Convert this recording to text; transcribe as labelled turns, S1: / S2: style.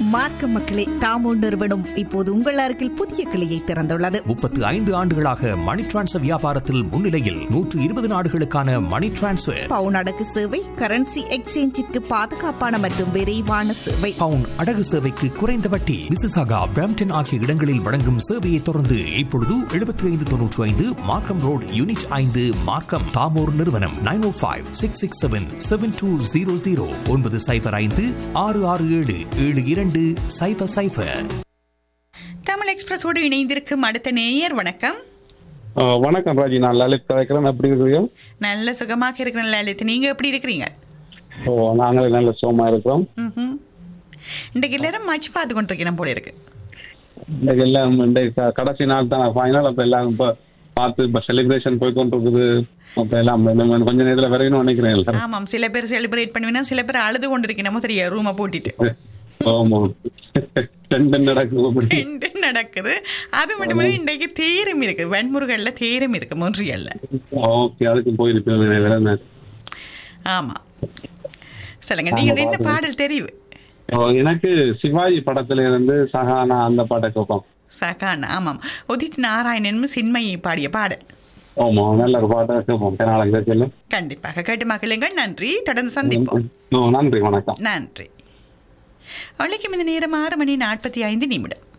S1: மார்க்க மக்களே தாமோ நிறுவனம் இப்போது உங்கள் அருகில் புதிய கிளையை திறந்துள்ளது
S2: முப்பத்து ஐந்து ஆண்டுகளாக மணி டிரான்ஸ்ஃபர் வியாபாரத்தில் முன்னிலையில் நூற்று இருபது நாடுகளுக்கான மணி டிரான்ஸ்ஃபர்
S1: பவுன் அடகு சேவை கரன்சி எக்ஸ்சேஞ்சிற்கு பாதுகாப்பான மற்றும் விரைவான சேவை
S2: பவுன் அடகு சேவைக்கு குறைந்த வட்டி மிசிசாகா பிரம்டன் ஆகிய இடங்களில் வழங்கும் சேவையை தொடர்ந்து இப்பொழுது எழுபத்தி ஐந்து தொன்னூற்றி ஐந்து மார்க்கம் ரோடு யூனிட் ஐந்து மார்க்கம் தாமோர் நிறுவனம் nine O five six six seven seven two zero zero ஒன்பது சைஃபர் ஐந்து ஆறு ஆறு ஏழு ஏழு இரண்டு சைஃபர் சைஃபர்
S3: தமிழ் எக்ஸ்பிரஸோடு இணைந்திருக்கும் அடுத்த நேயர் வணக்கம்
S4: ஆ, வணக்கம் ராஜி நான் லலித் கலைக்கிறேன் எப்படி இருக்கிறீங்க
S3: நல்ல சுகமாக இருக்கிற லலித் நீங்க எப்படி இருக்கிறீங்க
S4: ஓ நாங்களே நல்ல சோமா இருக்கிறோம்
S3: ம்ஹும். இன்றைக்கு எல்லாரும் மச்சு பார்த்து கொண்டிருக்கிறேன் போல இருக்கு
S4: இன்றைக்கு எல்லாம் இன்றைக்கு க- கடைசி நாள் தான் ஃபைனல் அப்ப எல்லாம் இப்ப பார்த்து இப்ப செலிப்ரேஷன் போய் கொண்டிருக்குது அப்ப எல்லாம் இன்னும் கொஞ்ச நேரத்துல வரையணும் நினைக்கிறேன் எல்லாரும்
S3: ஆமாம் சில பேர் செலிப்ரேட் பண்ணுவேன்னா சில பேர் அழுது கொண்டிருக்கணும் சரியா ரூமை போட்டிட்டு
S4: ஆமா ரெண்டு நடக்குது அப்படி
S3: ரெண்டு நடக்குது அது மட்டும் இல்ல இன்றைக்கு தேரம் இருக்கு வெண்முருகல்ல தேரம் இருக்கு மொன்றியல்ல
S4: ஓகே அதுக்கு போயிருப்பேன் நினைக்கிறேன்
S3: ஆமா சொல்லுங்க நீங்க என்ன பாடல் தெரிவு
S4: ஓ, எனக்கு சிவாஜி படத்துல இருந்து சஹானா அந்த பாட்டை கேட்போம்
S3: சகான் ஆமாம் உதித் நாராயணன் சின்மயி பாடிய பாடல்
S4: ஆமா நல்ல ஒரு பாட்டை கேட்போம் நாளைக்கு கேட்கல
S3: கண்டிப்பாக கேட்டு மக்களுங்கள் நன்றி தொடர்ந்து சந்திப்போம்
S4: ஓ, நன்றி வணக்கம்
S3: நன்றி அவளுக்கு இந்த நேரம் ஆறு மணி நாற்பத்தி ஐந்து நிமிடம்